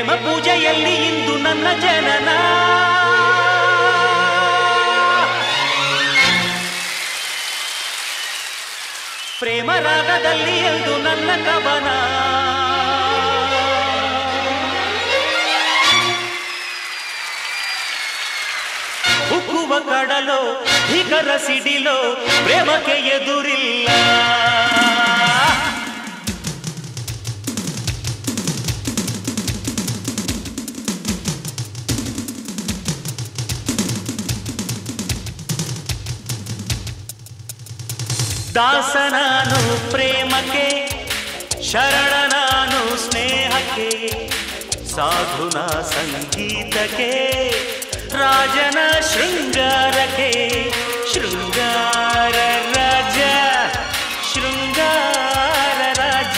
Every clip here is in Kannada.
ಪ್ರೇಮ ಪೂಜೆಯಲ್ಲಿ ಇಂದು ನನ್ನ ಜನನ ಪ್ರೇಮ ರಾಗದಲ್ಲಿ ಎಂದು ನನ್ನ ಕವನ ಉಕ್ಕುವ ಕಡಲೋ ಭೀಕರ ಸಿಡಿಲೋ ಪ್ರೇಮಕ್ಕೆ ಎದುರಿಲ್ಲ ದಾಸ ನಾನು ಪ್ರೇಮಕ್ಕೆ ಶರಣ ನಾನು ಸ್ನೇಹಕ್ಕೆ ಸಾಧುನ ಸಂಗೀತಕ್ಕೆ ರಾಜನ ಶೃಂಗಾರಕ್ಕೆ ಶೃಂಗಾರ ರಾಜ ಶೃಂಗಾರ ರಾಜ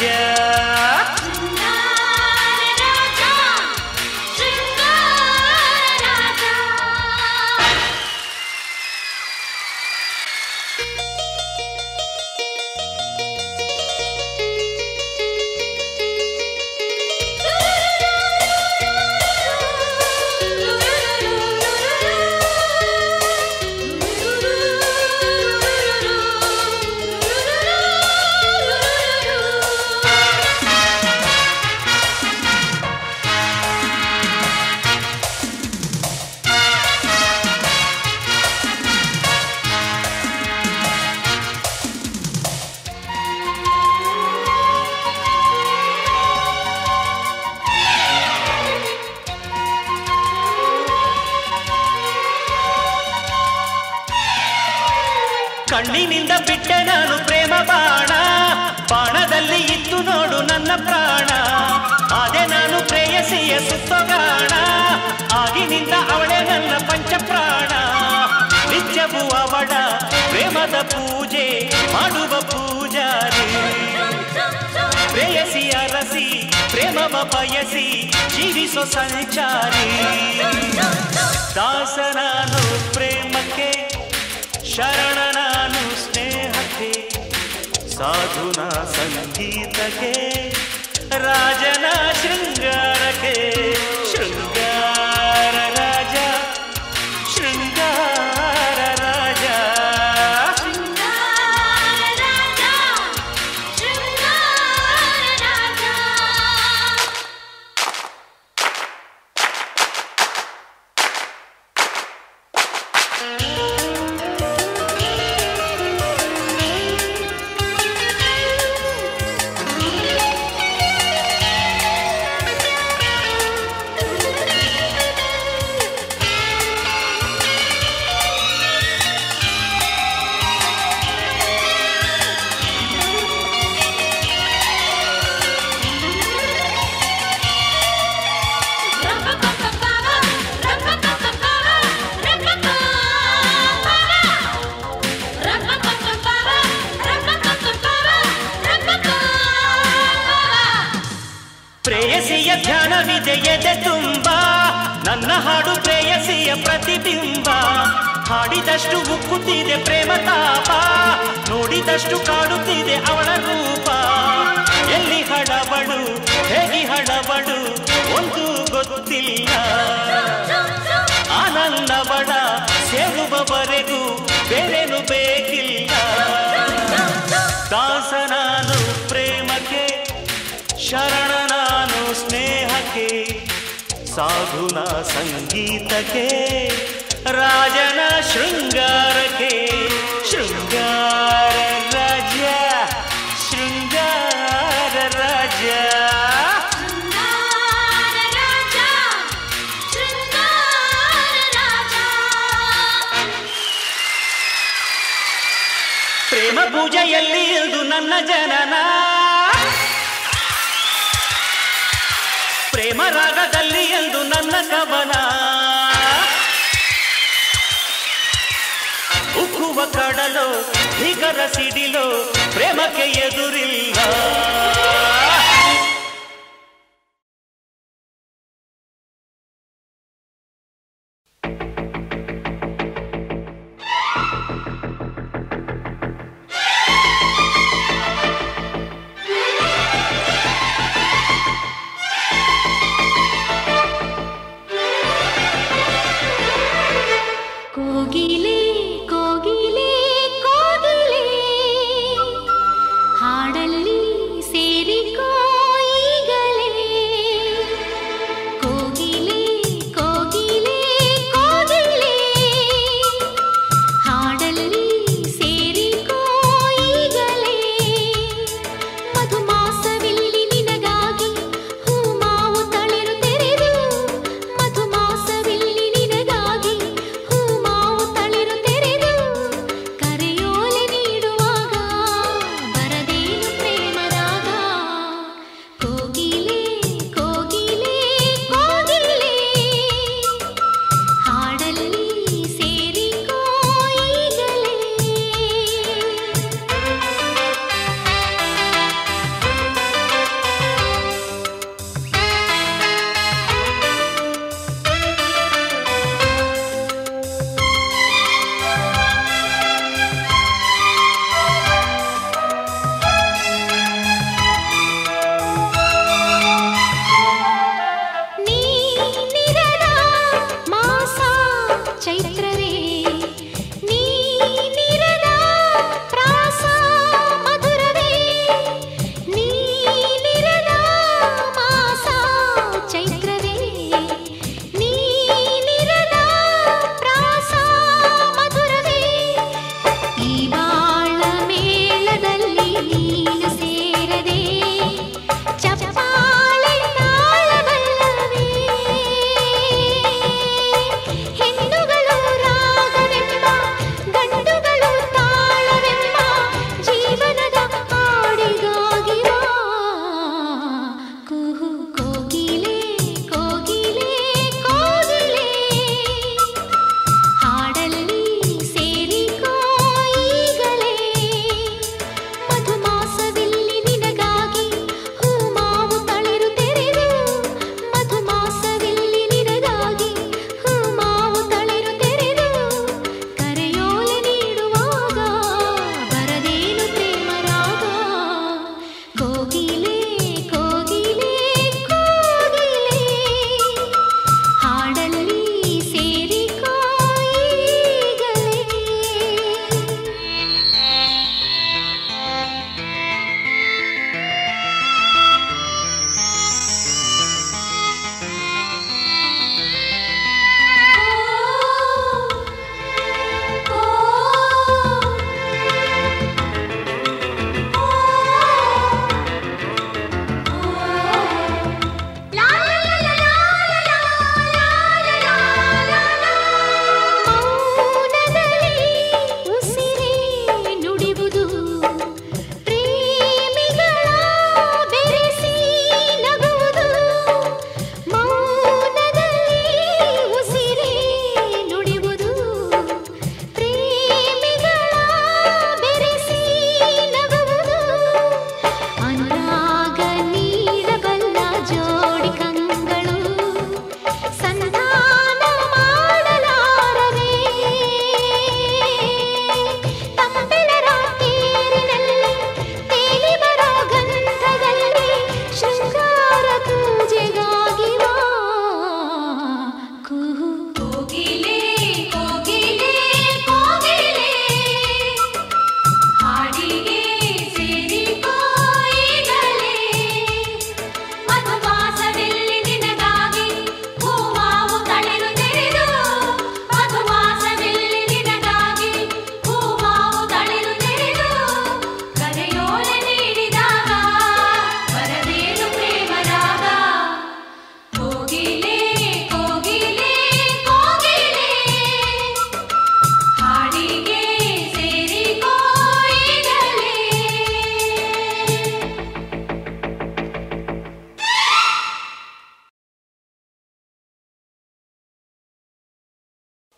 ಕಣ್ಣಿನಿಂದ ಬಿಟ್ಟೆ ನಾನು ಪ್ರೇಮ ಬಾಣ ಬಾಣದಲ್ಲಿ ಇತ್ತು ನೋಡು ನನ್ನ ಪ್ರಾಣ ಅದೇ ನಾನು ಪ್ರೇಯಸಿಯ ಸುತ್ತಗಾಣ ಆಗಿನಿಂದ ಅವಳೇ ನನ್ನ ಪಂಚಪ್ರಾಣ ನಿತ್ಯವೂ ಅವಳ ಪ್ರೇಮದ ಪೂಜೆ ಮಾಡುವ ಪೂಜಾರಿ ಪ್ರೇಯಸಿ ಅರಸಿ ಪ್ರೇಮವ ಬಯಸಿ ಜೀವಿಸೋ ಸಂಚಾರಿ ದಾಸ ನಾನು ಪ್ರೇಮಕ್ಕೆ ಶರಣ ನಾನು ಸ್ನೇಹಕ್ಕೆ ಸಾಧುನ ಸಂಗೀತಕ್ಕೆ ರಾಜನ ಶೃಂಗಾರಕ್ಕೆ ಶೃಂಗಾರ ರಾಜ ಶೃಂಗಾರ ರಾಜ ಪ್ರೇಯಸಿಯ ಧ್ಯಾನವಿದೆ ಎದೆ ತುಂಬ ನನ್ನ ಹಾಡು ಪ್ರೇಯಸಿಯ ಪ್ರತಿಬಿಂಬ ಹಾಡಿದಷ್ಟು ಉಕ್ಕುತ್ತಿದೆ ಪ್ರೇಮ ತಾಪ ನೋಡಿದಷ್ಟು ಕಾಡುತ್ತಿದೆ ಅವಳ ರೂಪ ಎಲ್ಲಿ ಹಳವಳು ಹೇಗೆ ಹಳವಳು ಒಂದು ಗೊತ್ತಿಲ್ಲ ಆನಂದವಳ ಸೇರುವವರೆಗೂ ಬೇರೇನು ಬೇಕಿಲ್ಲ ದಾಸ ನಾನು ಪ್ರೇಮಕ್ಕೆ ಶರಣ ನಾನು ಸ್ನೇಹಕ್ಕೆ ಸಾಧುನ ಸಂಗೀತಕ್ಕೆ ರಾಜನ ಶೃಂಗಾರಕ್ಕೆ ಶೃಂಗಾರ ರಾಜ ಶೃಂಗಾರ ರಾಜ ಪ್ರೇಮ ಪೂಜೆಯಲ್ಲಿ ಇದು ನನ್ನ ಜನನ ಪ್ರೇಮ ರಾಗದಲ್ಲಿ ಎಂದು ನನ್ನ ಕವನ ಉಕ್ಕುವ ಕಡಲು ಭೀಕರ ಸಿಡಿಲು ಪ್ರೇಮಕ್ಕೆ ಎದುರಿಲ್ಲ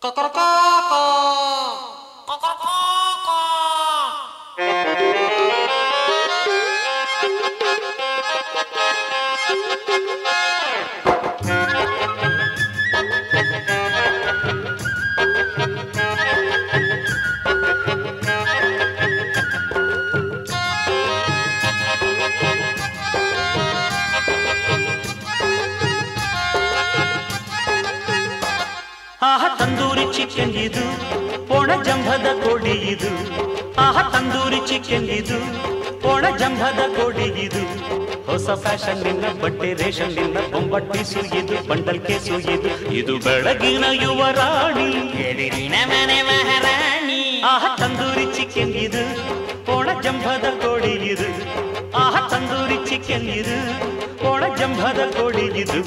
ಆಹ ತಂದೂರಿ ಚಿಕನ್ ಇದು ಒಣ ಜಂಭದ ಕೋಡಿ ಇದು ಆಹ ತಂದೂರಿ ಚಿಕನ್ ಇದು ಒಣ ಜಂಭದ ಕೋಡಿ ಇದು ಹೊಸ ಫ್ಯಾಷನ್ ನಿನ್ನ ಬಟ್ಟೆ ರೇಷನ್ ನಿನ್ನ ಬೊಂಬಟ್ಟಿ ಸುಯಿದು ಬಂಡಲ್ ಕೇಸು ಇದು ಇದು ಬೆಳಗಿನ ಯುವರಾಣಿ ಎದುರಿನ ಮನೆ ಮಹಾರಾಣಿ ಆಹ ತಂದೂರಿ ಚಿಕನ್ ಇದು ಒಣ ಜಂಭದ ಕೋಡಿ ಇದು ಆಹ ತಂದೂರಿ ಚಿಕನ್ ಇದು ಒಣ ಜಂಭದ ಕೋಡಿ ಇದು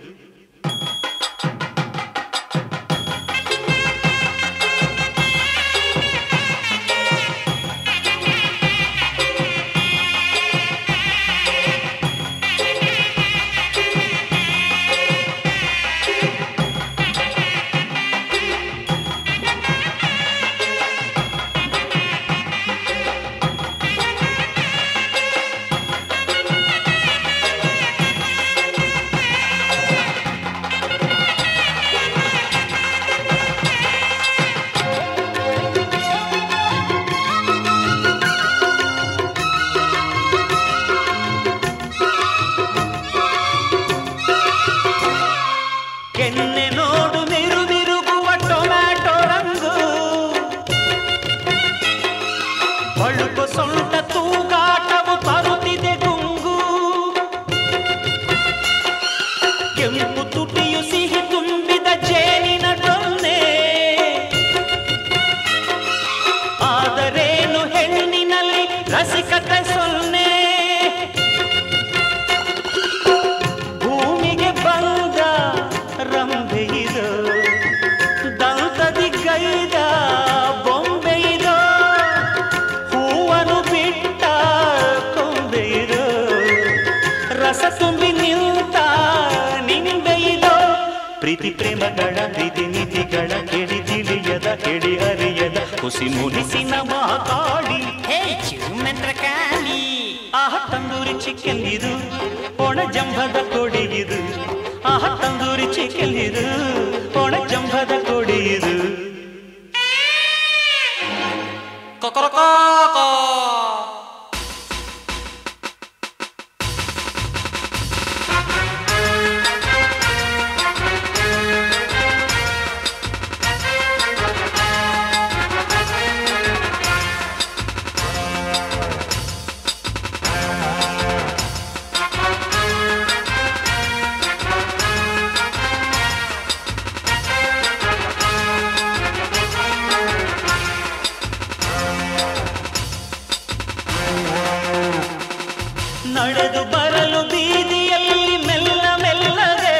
ಕೆನ್ನೆ ನೋಡು ಮಿರುಮಿರುಗುವ ಟೊಮ್ಯಾಟೊ ರಂಗು ಬಳುಕು ಸೊಂಟ ತೂಗಾಟವು ತರುತ್ತಿದೆ ಗುಂಗು ಕೆಂಪು ತುಟಿಯು ಸಿಹಿ ತುಂಬಿದ ಜೇನಿನ ಡೊನ್ನೆ ಆದರೇನು ಹೆಣ್ಣಿನಲ್ಲಿ ರಸಿಕತೆ ಸೊನ್ನೆ ಭೂಮಿಗೆ ಬಂದ ರಂಬೆ ಇದು ದಂತದಿ ಗೈದ ಬೊಂಬೆ ಇದು ಹೂವನ್ನು ಬಿಟ್ಟ ಕೊಂಬೆ ಇದು ರಸ ತುಂಬಿ ನಿಂತ ನಿಂಬೆ ಇದು ಪ್ರೀತಿ ಪ್ರೇಮಗಳ ಪ್ರೀತಿ ನೀತಿಗಳ ಕೆಡಿ ತಿಳಿಯದ ಕೆಡಿ ಅರಿಯದ ಹುಸಿ ಮುನಿಸಿನ ಮಹಾಕಾಳಿ ಹೇ ಮಂತ್ರ ಕಾಳಿ ಆಹ ತಂದೂರಿ ಚಿಕನ್ ಇದು ಒಣ ಜಂಭದ ಕೋಡಿ ಇದು ಆಹ ತಂದೂರಿ ಚಿಕನ್ ಇದು ಒಣ ಜಂಭದ ಕೋಡಿ ಇದು ನಡೆದು ಬರಲು ಬೀದಿಯಲ್ಲಿ ಮೆಲ್ಲ ಮೆಲ್ಲದೆ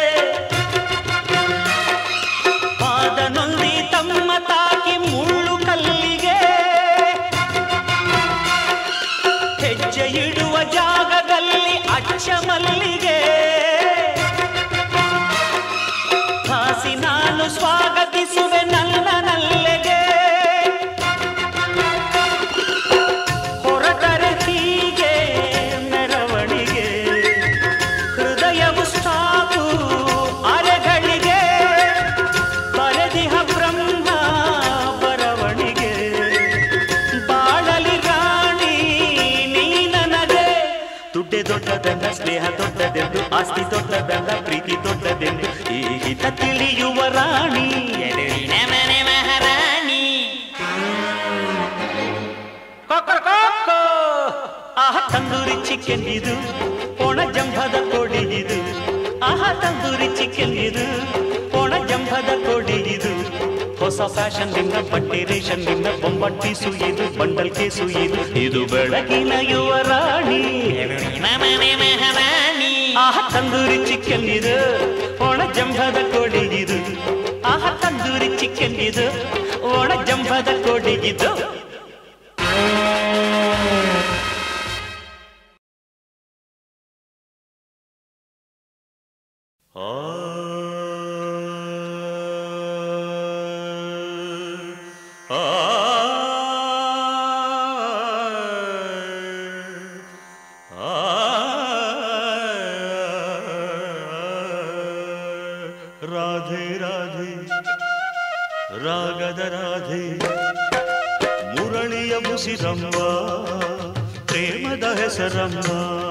ಪಾದ ನೊಂದಿ ತಮ್ಮ ತಾಕಿ ಮುಳ್ಳು ಕಲ್ಲಿಗೆ ಹೆಜ್ಜೆ ಇಡುವ ಜಾಗದಲ್ಲಿ ಅಚ್ಚ ಮಲ್ಲಿಗೆ ಹಾಸಿ ನಾನು ಸ್ವಾಗತಿಸುವೆ ನನ್ನ ನಲ್ಲೆಗೆ ಹೊರಟರೆ ಹೀಗೆ ಮೆರವಣಿಗೆ ಹೃದಯವು ಸ್ಟಾಪು ಅರೆಗಳಿಗೆ ಬರೆದಿಹ ಬ್ರಹ್ಮ ಬರವಣಿಗೆ ಬಾಳಲಿ ರಾಣಿ ನೀ ನನಗೆ ದುಡ್ಡೆ ದೊಡ್ಡದಲ್ಲ ಸ್ನೇಹ ದೊಡ್ಡದೆಂದು ಆಸ್ತಿ ದೊಡ್ಡದಲ್ಲ ಪ್ರೀತಿ ದೊಡ್ಡದೆಂದು ಈ ಹಿತ ತಿಳಿಯುವ ರಾಣಿ ಎದುರಿನ ಮನೆ ಮಹಾರಾಣಿ ಕೊಕ್ಕೊ ಆಹ ತಂದೂರಿ ಚಿಕನ್ ಇದು ಒಣ ಜಂಭದ ಕೋಡಿ ಇದು ಆಹ ತಂದೂರಿ ಚಿಕನ್ ಇದು ಒಣ ಜಂಭದ ಕೋಡಿ ಇದು ಹೊಸ ಫ್ಯಾಷನ್ ನಿನ್ನ ಬಟ್ಟೆ ರೇಷನ್ ನಿನ್ನ ಬೊಂಬಟ್ಟಿ ಸುಯಿದು ಬಂಡಲ್ ಕೇಸು ಇದು ಇದು ಬೆಳಗಿನ ಯುವರಾಣಿ ಎದುರಿನ ಮನೆ ಮಹಾರಾಣಿ ಆಹ ತಂದೂರಿ ಚಿಕನ್ ಇದು ಒಣ ಜಂಭದ ಕೋಡಿ ಇದು ಆಹ ತಂದೂರಿ ಚಿಕನ್ ಇದು ಒಣ ಜಂಭದ ಕೋಡಿ ಇದು ಆ ರಾಗದ ರಾಧೆ ಮುರಳಿಯ ಮುಸಿರಮ್ಮ ಪ್ರೇಮದ ಹೆಸರಮ್ಮ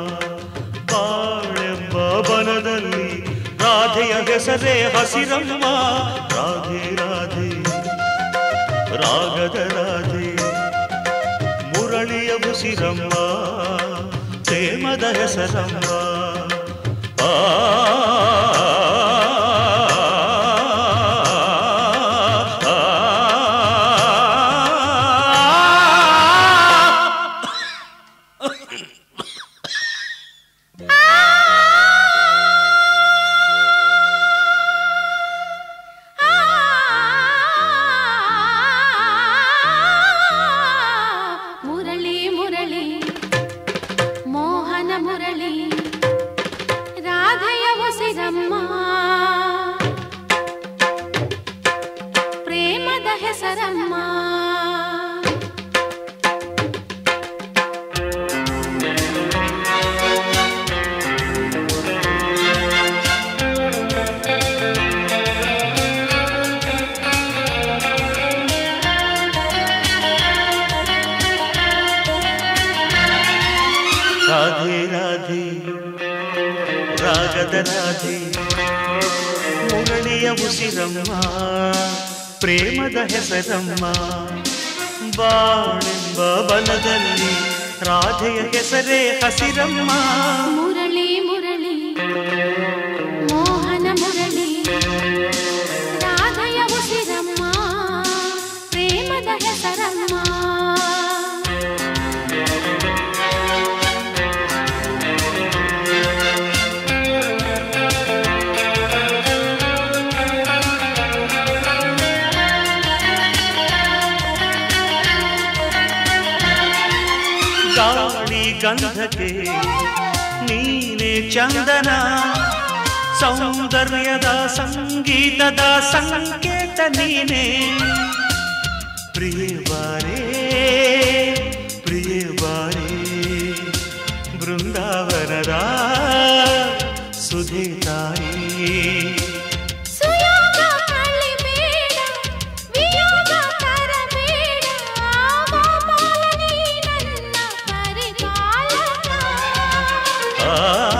ಬಾಳೆಂಬ ಬನದಲ್ಲಿ ರಾಧೆಯ ಹೆಸರೇ ಹಸಿರಮ್ಮ ರಾಧೆ ರಾಧೆ ರಾಗದ ರಾಧೆ ಮುರಳಿಯ ಮುಸಿರಮ್ಮ ಪ್ರೇಮದ ಹೆಸರಮ್ಮ ಆ ಮುರಳಿ ಮುರಳಿ ಮೋಹನ ಮುರಳಿ ರಾಧೆಯ ಉಸಿರಮ್ಮ ಪ್ರೇಮದ ಹೆಸರಮ್ಮ ರಾಧೆ ರಾಧೆ ರಾಗದ ರಾಧೆ ಮುರಳಿಯ ಉಸಿರಮ್ಮ ಪ್ರೇಮದ ಹೆಸರಮ್ಮ ಬಾಳೆಂಬ ಬಲದಲ್ಲಿ ರಾಧೆಯ ಹೆಸರೇ ಹಸಿರಮ್ಮ ಮುರಳಿ ಮುರಳಿ ಮೋಹನ ಮುರಳಿ ರಾಧೆಯ ಉಸಿರಮ್ಮ ಪ್ರೇಮದ ಹೆಸರಮ್ಮ ಗಾಳಿ ಗಂಧಕ್ಕೆ ನೀನೆ ಚಂದನ ಸೌಂದರ್ಯದ ಸಂಗೀತದ ಸಂಕೇತ ನೀನೆ ಪ್ರಿಯ ಬಾರೇ ಪ್ರಿಯ ಬಾರೇ ಬೃಂದಾವನದ ಸುಧೆ ತಾಯಿ ಸುಯೋಗ ಕಳಿಬೇಡ ವಿಯೋಗ ತರಬೇಡ ಗೋಪಾಲನೇ ನನ್ನ ಪರಿಪಾಲಕ ಆ,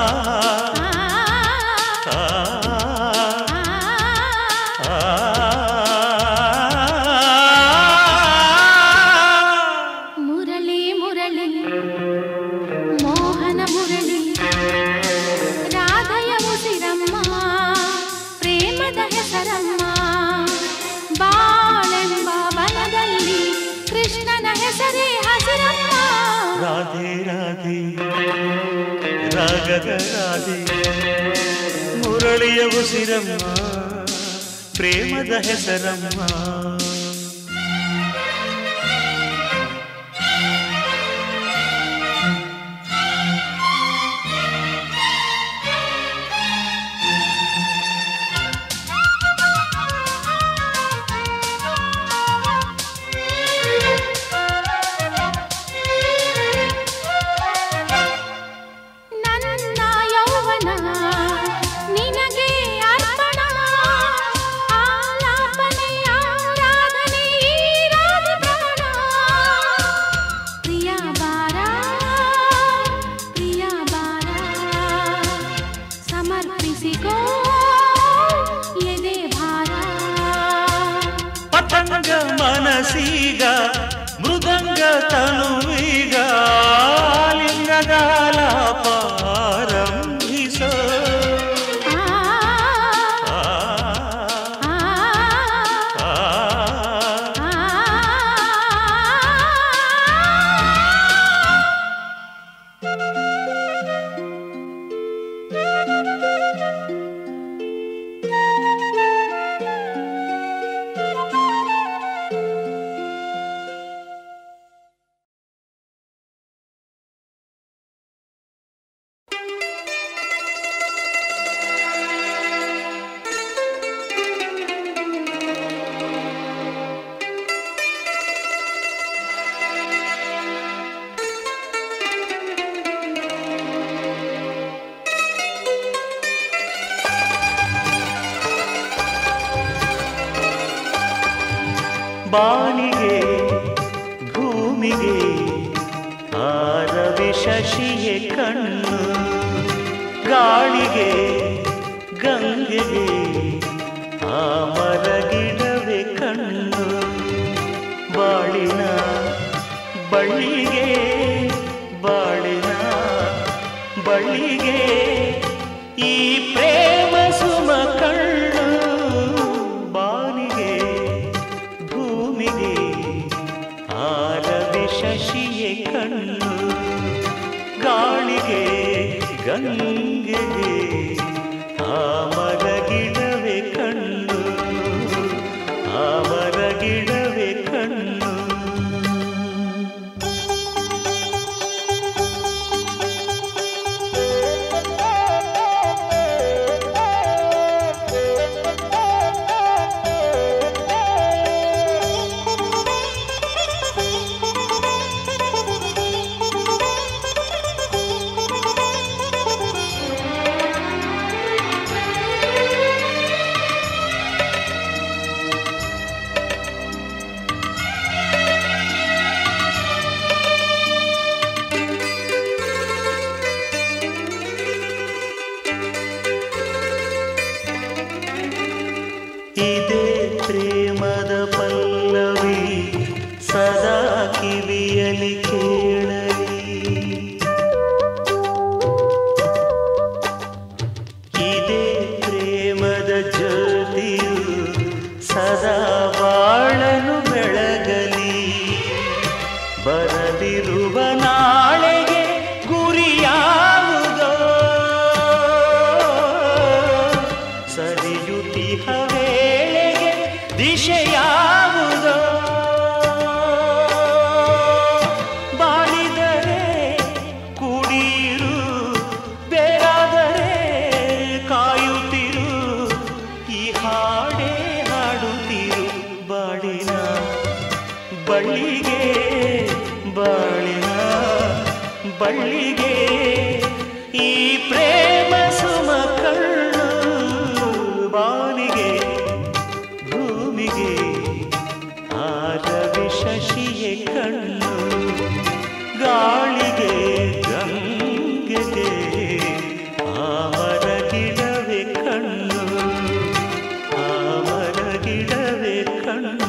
ಆ, ಆ, ಆ. ಆ. ಮುರಳಿ ಮುರಳಿ ಮೋಹನ ಮುರಳಿ ರಾಧೆಯ ಉಸಿರಮ್ಮ ಪ್ರೇಮದ ಹೆಸರಮ್ಮ ಬಾಳೆಂಬ ವನದಲ್ಲಿ ಕೃಷ್ಣನ ಹೆಸರೇ ಹಸಿರಮ್ಮ ರಾಧೆ ರಾಧೆ ರಾಗದ ರಾಧೆ ಮುರಳಿಯ ಉಸಿರಮ್ಮ ಪ್ರೇಮದ ಹೆಸರಮ್ಮ ನನ್ನ ಯೌವನ ನಿನಗೆ ಅರ್ಪಣ ಆಲಾಪನೆ ಆರಾಧನೆ ಬಾನಿಗೆ ಭೂಮಿಗೆ ಆರವಿ ಶಶಿಯೇ ಕಣ್ಣು ಗಾಳಿಗೆ ಗಂಗೆಗೆ ಆ ಮರಗಿಡವೇ ಕಣ್ಣು ಬಾಳಿನ ಬಳ್ಳಿಗೆ ಬಾಳಿನ ಬಳ್ಳಿಗೆ ಈ ಪ್ರೇಮ ಸುಮ ಕಣ್ಣು ಬಾನಿಗೆ ಭೂಮಿಗೆ ಆರವಿ ಶಶಿಯೇ ಕಣ್ಣು ಗಾಳಿಗೆ ಗಂಗೆಗೆ ಆ ಮರಗಿಡವೇ ಕಣ್ಣು ಆ ಮರಗಿಡವೇ ಕಣ್ಣು ಇದೇ ಪ್ರೇಮದ ಪಲ್ಲವಿ ಸದಾ ಕಿವಿಯಲಿ ಕೇಳಲಿ ಇದೇ ಪ್ರೇಮದ ಜ್ಯೋತಿಯು ಸದಾ ಬಾಳನು ಬೆಳಗಲಿ ಬರದಿರುವ ನಾಳೆಗೆ ಗುರಿಯಾವುದೋ ಸರಿಯುತಿಹ ವೇಳೆಗೆ ದಿಶೆಯಾವುದೋ ಬಾಳಿದರೆ ಕುಡಿರು ಬೇರಾದರೆ ಕಾಯುತ್ತಿರು ಈ ಹಾಡೇ ಹಾಡುತ್ತಿರು ಬಾಳಿನ ಬಳ್ಳಿಗೆ ಬಾಳಿನ ಬಳ್ಳಿಗೆ ಈ ಪ್ರೇಮ ಸುಮ ಕಣ್ಣು ಬಾನಿಗೆ ಭೂಮಿಗೆ ಆರವಿ ಶಶಿಯೇ ಕಣ್ಣು ಗಾಳಿಗೆ ಗಂಗೆಗೆ ಆ ಮರಗಿಡವೇ ಕಣ್ಣು ಆ ಮರಗಿಡವೇ ಕಣ್ಣು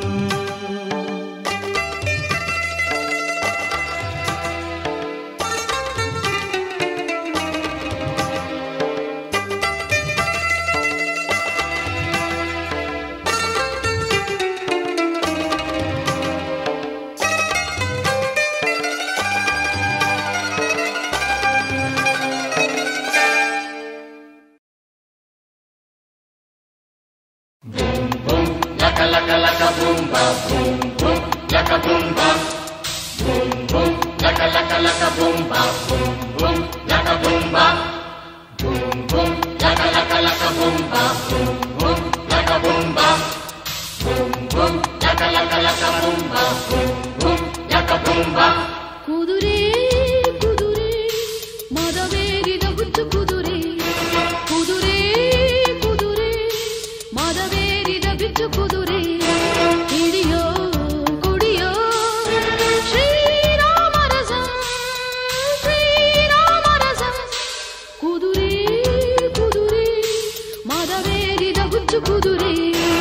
ಕುದುರೆ ಕುದುರೆ ಮದವೇರಿದ ಹುಚ್ಚು ಕುದುರೆ ಕುದುರೆ ಕುದುರೆ ಮದವೇರಿದ ಬಿಚ್ಚು ಕುದುರೆ ಹಿಡಿಯೋ ಕುಡಿಯೋ ಶ್ರೀರಾಮರಸಂ ಶ್ರೀರಾಮರಸಂ ಕುದುರೆ ಕುದುರೆ ಮದವೇರಿದ ಹುಚ್ಚು ಕುದುರೆ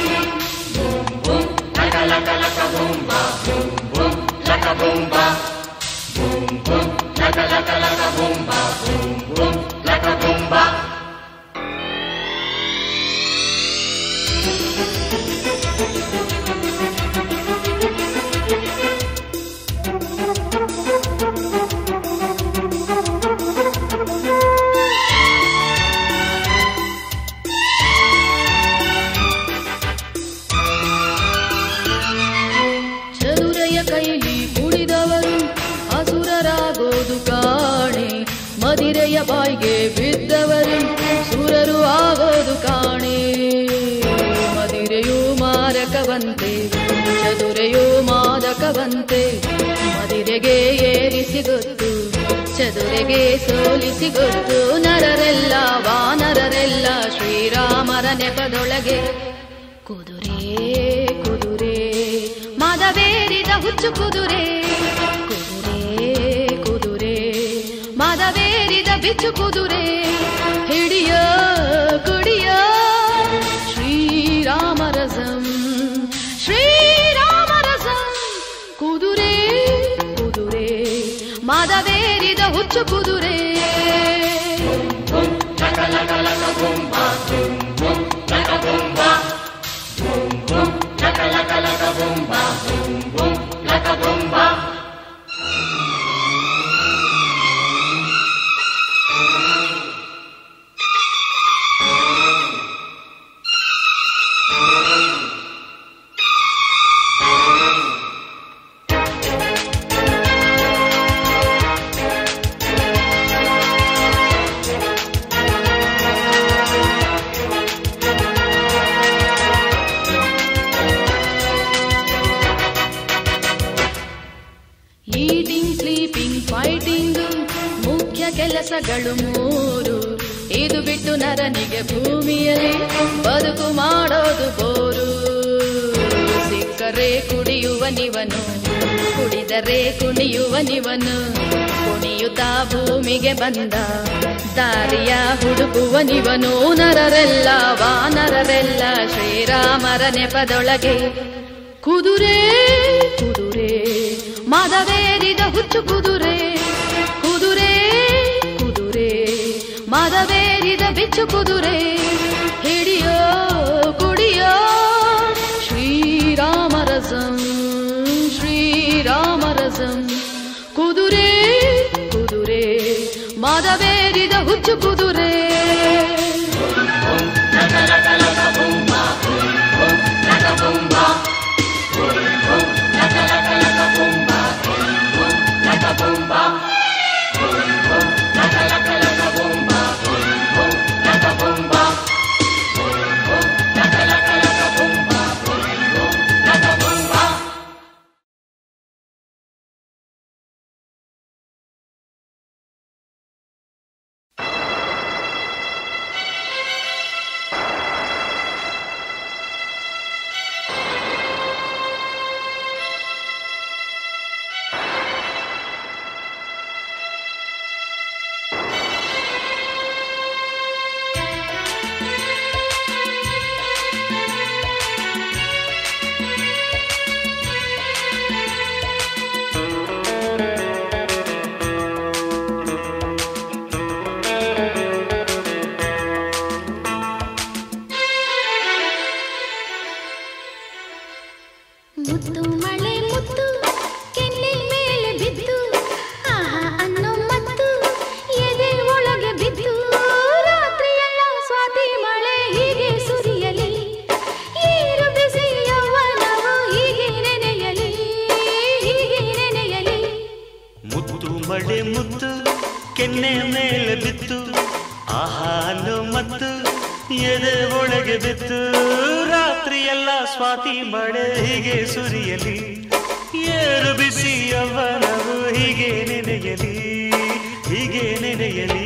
ಚದುರೆಯ ಕೈಲಿ ಕುಡಿದವರು ಅಸುರರಾಗೋದು ಕಾಣೆ ಮದಿರೆಯ ಬಾಯಿಗೆ ಬಿದ್ದವರು ಸುರರು ಆಗೋದು ಕಾಣೆ ಮದಿರೆಯು ಮಾರಕವಂತೆ ಚದುರೆಯು ಮಾದಕವಂತೆ ಮದಿರೆಗೆ ಏರಿಸಿ ಗೊತ್ತು ಚದುರೆಗೆ ಸೋಲಿಸಿ ಗೊತ್ತು ನರರೆಲ್ಲ ವಾನರರೆಲ್ಲ ಶ್ರೀರಾಮರ ನೆಪದೊಳಗೆ ಕುದುರೆ ಕುದುರೆ ಮದವೇರಿದ ಹುಚ್ಚು ಕುದುರೆ ಕುದುರೆ ಕುದುರೆ ಮದವೇರಿದ ಬಿಚ್ಚು ಕುದುರೆ ಹಿಡಿಯ ಕುಡಿಯ ಶ್ರೀರಾಮರಸಂ ಶ್ರೀರಾಮರಸಂ ಕುದುರೆ ಕುದುರೆ ಮದವೇರಿದ ಹುಚ್ಚು ಕುದುರೆ ಈಟಿಂಗ್ ಸ್ಲೀಪಿಂಗ್ ಫೈಟಿಂಗ್ ಮುಖ್ಯ ಕೆಲಸಗಳು ಮೂರು ಇದು ಬಿಟ್ಟು ನರನಿಗೆ ಭೂಮಿಯಲ್ಲಿ ಬದುಕು ಮಾಡೋದು ಬೋರು ಸಿಕ್ಕರೆ ಕುಡಿಯುವನಿವನು ಕುಡಿದರೆ ಕುಣಿಯುವನಿವನು ಕುಣಿಯುತ್ತಾ ಭೂಮಿಗೆ ಬಂದ ದಾರಿಯ ಹುಡುಕುವನಿವನು ನರರೆಲ್ಲ ವಾನರರೆಲ್ಲ ಶ್ರೀರಾಮರ ನೆಪದೊಳಗೆ ಕುದುರೆ ಕುದುರೆ ಮದವೇರಿದ ಹುಚ್ಚು ಕುದುರೆ ಕುದುರೆ ಕುದುರೆ ಮದವೇರಿದ ಬಿಚ್ಚು ಕುದುರೆ ಹಿಡಿಯೋ ಕುಡಿಯೋ ಶ್ರೀರಾಮರಸಂ ಶ್ರೀರಾಮರಸಂ ಕುದುರೆ ಕುದುರೆ ಮದವೇರಿದ ಹುಚ್ಚು ಕುದುರೆ ಮುತ್ತು ಮಳೆ ಮುತ್ತು ಕೆನ್ನೆ ಮೇಲೆ ಬಿದ್ದು ಆಹಾ ಅನ್ನೋ ಮತ್ತು ಎದೆ ಒಳಗೆ ಬಿದ್ದು ರಾತ್ರಿಯೆಲ್ಲ ಸ್ವಾತಿ ಮಳೆ ಹೀಗೆ ಸುರಿಯಲಿ ಏರು ಬಿಸಿ ಯೌವನವು ಹೀಗೆ ನೆನೆಯಲಿ ಹೀಗೆ ನೆನೆಯಲಿ ಮುತ್ತು ಮಳೆ ಮುತ್ತು ಕೆನ್ನೆ ಮೇಲೆ ಬಿತ್ತು ಆಹಾಲು ಮತ್ತು ಎದೆ ಒಳಗೆ ಬಿತ್ತು ರಾತ್ರಿ ಎಲ್ಲ ಸ್ವಾತಿ ಮಳೆ ಹೀಗೆ ಸುರಿಯಲಿ ಏರು ಬಿಸಿ ಅವನವು ಹೀಗೆ ನೆನೆಯಲಿ ಹೀಗೆ ನೆನೆಯಲಿ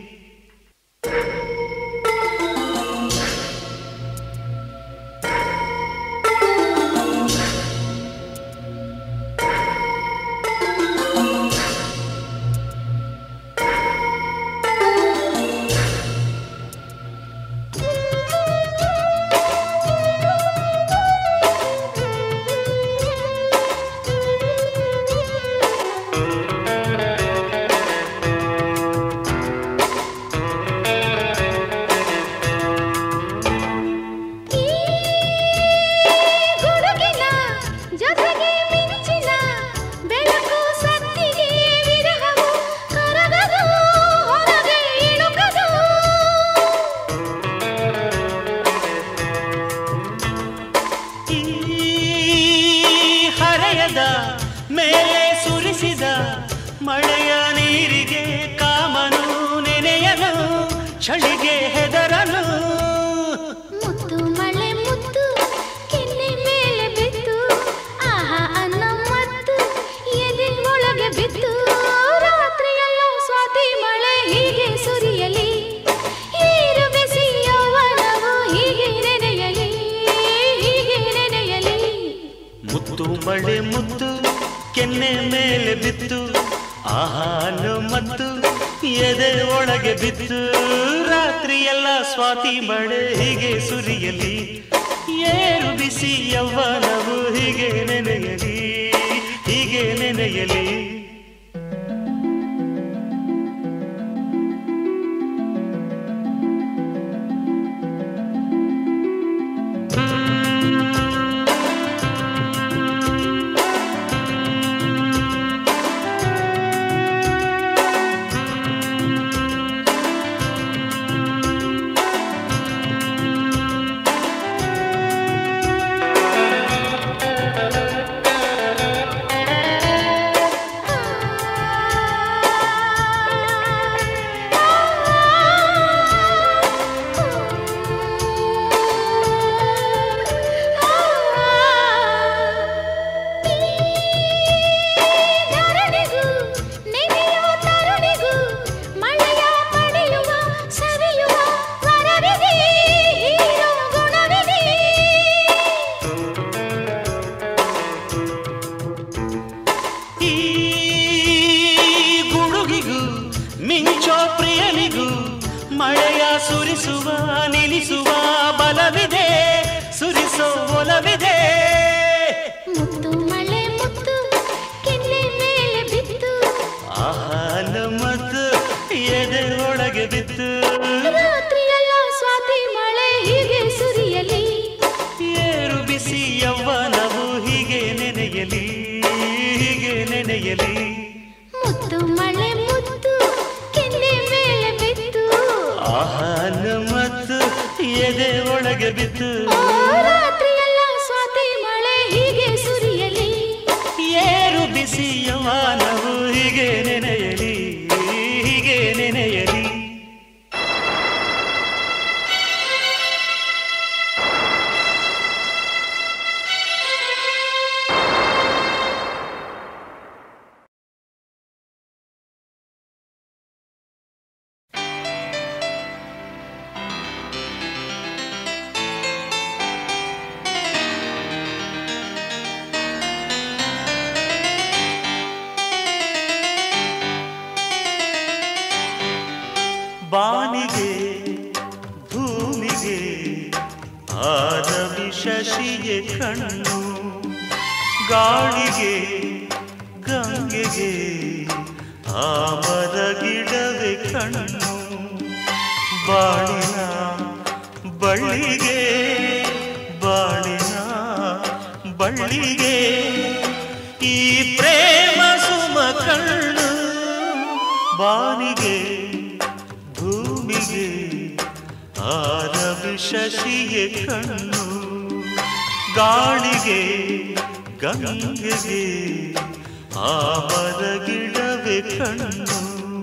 ಗುಡುಗಿನ ಜೊತೆಗೆ ಮಿಂಚಿನ ಬೆಳಕು ಸತ್ತಿಗೆ ವಿರಹವು ಕರಗದು ಹೊರಗೆ ಇಳುಕದು ಈ ಹರೆಯದ ಮೇಲೆ ಸುರಿಸಿದ ಮಳೆಯ ನೀರಿಗೆ ಕಾಮನು ನೆನೆಯನು ಚಳಿಗೆ ಹೆದರನು ಮುತ್ತು ಮಳೆ ಮುತ್ತು ಕೆನ್ನೆ ಮೇಲೆ ಬಿತ್ತು ಆಹಾ ಅನ್ನ ಮತ್ತು ಎದೆ ಒಳಗೆ ಬಿತ್ತು ರಾತ್ರಿಯಲ್ಲೂ ಸ್ವಾತಿ ಮಳೆ ಹೀಗೆ ಸುರಿಯಲಿ ಏರು ಬಿಸಿ ಯೌವನವು ಹೀಗೆ ನೆನೆಯಲಿ ಹೀಗೆ ನೆನೆಯಲಿ ಮುತ್ತು ಮಳೆ ಮುತ್ತು ಕೆನ್ನೆ ಮೇಲೆ ಬಿತ್ತು ಆಹಾಲು ಮತ್ತು ಎದೆ ಒಳಗೆ ಬಿತ್ತು ರಾತ್ರಿ ಎಲ್ಲ ಸ್ವಾತಿ ಮಳೆ ಹೀಗೆ ಸುರಿಯಲಿ ಏರು ಬಿಸಿ ಯವ್ವನವು ಹೀಗೆ ನೆನೆಯಲಿ ಹೀಗೆ ನೆನೆಯಲಿ ಧರಣಿಗೂ ನೆನೆಯುವ ತರುಣಿಗೂ ಮಳೆಯ ಪಡೆಯುವ ಸವಿಯುವ ವರವಿದೆ ಹೀರೋ ಗುಣವಿದೆ ಈ ಗುಡುಗಿಗೂ ಮಿಂಚೋ ಪ್ರಿಯನಿಗೂ ಮಳೆಯ ಸುರಿಸುವ ನಿಲ್ಲಿಸುವ ಬಲವಿದೆ ಸುರಿಸೋ ಒಲವಿದೆ ಮುತ್ತು ಮಳೆ ಮುತ್ತು ಕೆನ್ನೆ ಮೇಲೆ ಬಿತ್ತು ಆಹಾಲು ಮತ್ತು ಎದೆ ಒಳಗೆ ಬಿತ್ತು ರಾತ್ರಿಯೆಲ್ಲ ಸ್ವಾತಿ ಮಳೆ ಹೀಗೆ ಸುರಿಯಲಿ ಏರು ಬಿಸಿ ಯವ್ವನವು ಹೀಗೆ ನೆನೆಯಲಿ ಹೀಗೆ ನೆನೆಯಲಿ ಮುತ್ತು ಮಳೆ ಮುತ್ತು ಕೆನ್ನೆ ಮೇಲೆ ಬಿತ್ತು ಆಹಾಲು ಮತ್ತು ಎದೆ ಒಳಗೆ ಬಿತ್ತು ಓ ರಾತ್ರಿಯೆಲ್ಲ ಸ್ವಾತಿ ಮಳೆ ಹೀಗೆ ಸುರಿಯಲಿ ಏರು ಬಿಸಿ ಯವಾನವು ಹೀಗೆ ನೆನೆಯಲಿ ಹೀಗೆ ನೆನೆಯಲಿ ಬಾನಿಗೆ ಭೂಮಿಗೆ ಆರವಿ ಶಶಿಗೆ ಕಣ್ಣು ಗಾಳಿಗೆ ಗಂಗೆಗೆ ಆ ಮರ ಗಿಡವೇ ಕಣ್ಣು ಬಾಳಿನ ಬಳ್ಳಿಗೆ ಬಾಳಿನ ಬಳ್ಳಿಗೆ ಈ ಪ್ರೇಮ ಸುಮ ಕಣ್ಣು ಬಾನಿಗೆ ಭೂಮಿಗೆ ಆರವಿ ಶಶಿಗೆ ಕಣ್ಣು ಗಾಳಿಗೆ ಗಂಗೆಗೆ ಆ ಮರ ಗಿಡವೇ ಕಣ್ಣು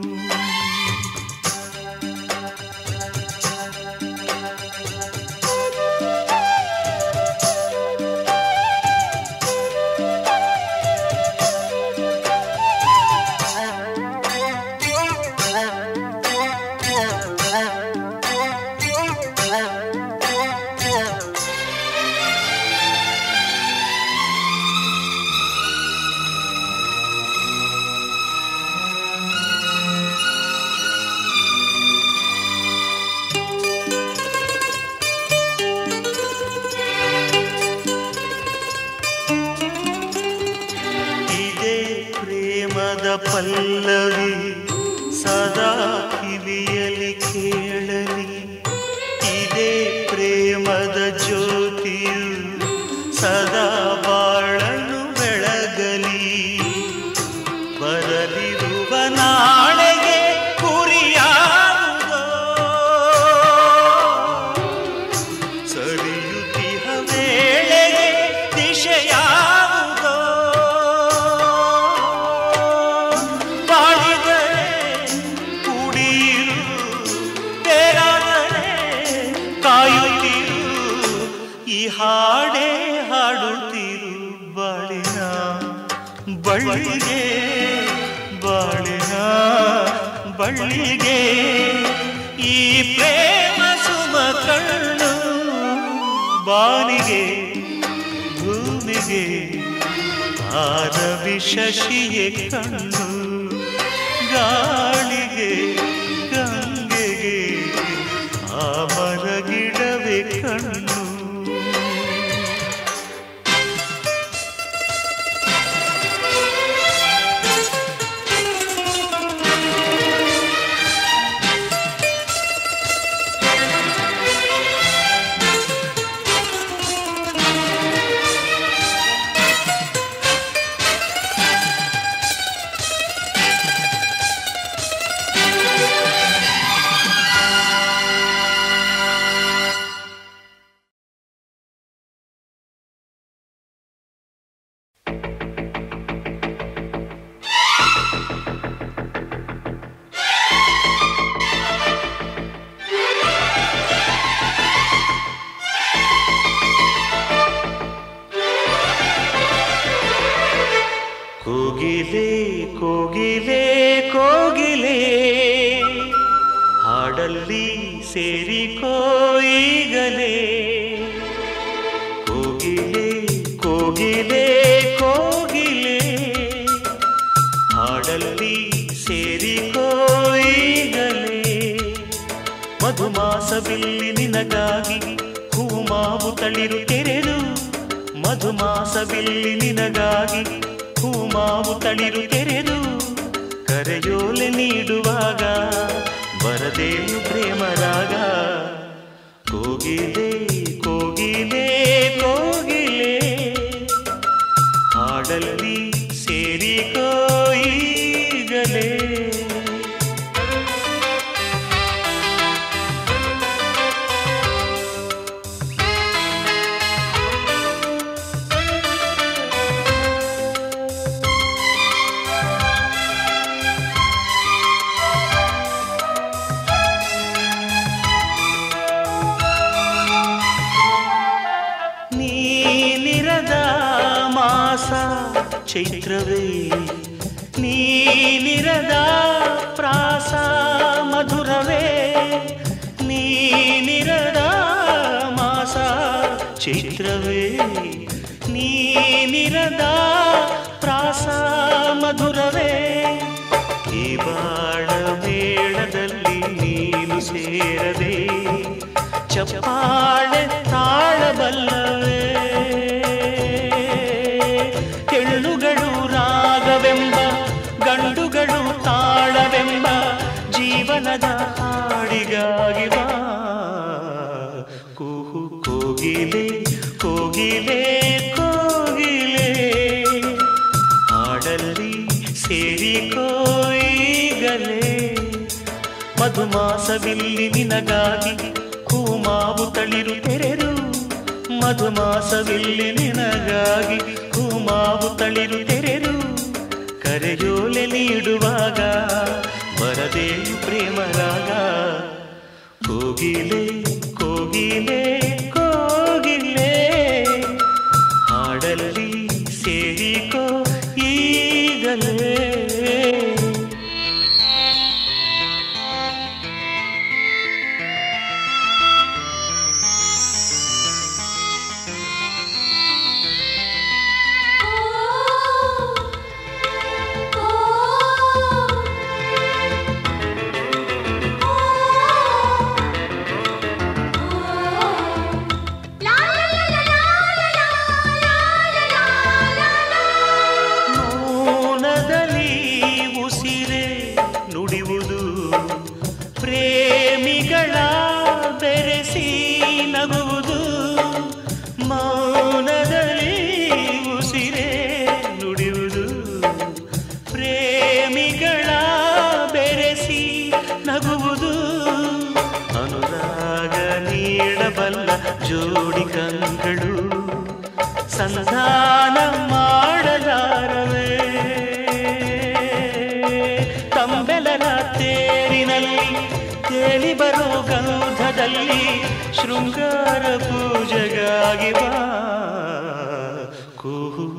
ಇದೇ ಪ್ರೇಮದ ಪಲ್ಲವಿ ಸದಾ ಕಿವಿಯಲಿ ಕೇಳಲಿ ಇದೇ ಪ್ರೇಮದ ಜ್ಯೋತಿಯು ಸದಾ ಬಾಳನ್ನು ಬೆಳಗಲಿ ಬರಲಿರುವ ನಾಳೆಗೆ ಗುರಿಯಾಗುವುದೋ ಸರಿಯುತ್ತಿಹ ವೇಳೆಗೆ ದಿಶೆಯಾವುದೋ ಬಾಳಿದರೆ ಕುಡಿಯಿರು ಬೇರಾದರೆ ಕಾಯುತ್ತಿರು ಈ ಹಾಡೇ ಹಾಡುತ್ತಿರು ಬಾಳಿನ ಬಳ್ಳಿಗೆ ಬಾಳಿನ ಬಳ್ಳಿಗೆ ಈ ಪ್ರೇಮ ಸುಮ ಕಣ್ಣು ಬಾನಿಗೆ ಭೂಮಿಗೆ ಆರವಿ ಶಶಿಯೇ ಕಣ್ಣು ಗಾಳಿಗೆ ಗಂಗೆಗೆ ಆ ಮರಗಿಡವೇ ಕಣ್ಣು ಕೋಗಿಲೆ ಕೋಗಿಲೆ ಕೋಗಿಲೆ ಹಾಡಲ್ಲಿ ಸೇರಿಕೋ ಈಗಲೇ ಕೋಗಿಲೆ ಕೋಗಿಲೆ ಕೋಗಿಲೆ ಹಾಡಲ್ಲಿ ಸೇರಿಕೋ ಈಗಲೇ ಮಧುಮಾಸವಿಲ್ಲಿ ನಿನಗಾಗಿ ಹೂಮಾವು ತಳಿರು ತೆರೆದು ಮಧುಮಾಸವಿಲ್ಲಿ ನಿನಗಾಗಿ ಹೂಮಾವು ತಳಿರು ತೆರೆದು ಕರೆಯೋಲೆ ನೀಡುವಾಗ ಬರದೇನು ಪ್ರೇಮರಾಗ ಕೋಗಿಲೆ ಕೋಗಿಲೆ ಕೋಗಿಲೆ ಹಾಡಲ್ಲಿ ಸೇರಿಕೋ ಈಗಲೇ ನೀನಿರದ ಮಾಸ ಚೈತ್ರವೇ ನೀನಿರದ ಪ್ರಾಸ ಮಧುರವೇ ನೀನಿರದ ಮಾಸ ಚೈತ್ರವೇ ನೀನಿರದ ಪ್ರಾಸ ಮಧುರವೇ ಈ ಬಾಳ ಮೇಳದಲ್ಲಿ ನೀನು ಸೇರದೆ ಚಪ್ಪಾಳೆ ತಾಳಬಲ್ಲವೇ ಹೆಣ್ಣುಗಳು ರಾಗವೆಂಬ ಗಂಡುಗಳು ತಾಳವೆಂಬ ಜೀವನದ ಹಾಡಿಗಾಗಿ ಬಾ ಕೂಹು ಕೋಗಿಲೆ ಕೋಗಿಲೆ ಕೋಗಿಲೆ ಹಾಡಲ್ಲಿ ಸೇರಿಕೋ ಈಗಲೇ ಮಧುಮಾಸವಿಲ್ಲಿ ನಿನಗಾಗಿ ಹೂಮಾವು ತಳಿರು ತೆರೆದು ಮಧುಮಾಸವಿಲ್ಲಿ ನಿನಗಾಗಿ ಹೂಮಾವು ತಳಿರು ತೆರೆದು ಕರೆಯೋಲೆ ನೀಡುವಾಗ ಬರದೇನು ಪ್ರೇಮರಾಗ ಕೋಗಿಲೆ ಕೋಗಿಲೆ ಕೋಗಿಲೆ ಹಾಡಲ್ಲಿ ಸೇರಿಕೋ ಈಗಲೇ ಮೌನದಲ್ಲಿ ಉಸಿರೇ ನುಡಿಯುವುದು ಪ್ರೇಮಿಗಳ ಬೆರೆಸಿ ನಗುವುದು ಮೌನದಲ್ಲಿ ಉಸಿರೇ ನುಡಿಯುವುದು ಪ್ರೇಮಿಗಳ ಬೆರೆಸಿ ನಗುವುದು ಅನುರಾಗ ನೀಡಬಲ್ಲ ಜೋಡಿ ಕಂಗಳು ಸಂಧಾನ ಮಾಡಲಾರವೇ ತಂಬೆಲರ ತೇರಿನಲ್ಲಿ ತೇಲಿ ಬರೋ ಗಂಧದಲ್ಲಿ ಶೃಂಗಾರ ಪೂಜೆಗಾಗಿ ಬಾ ಕೂಹು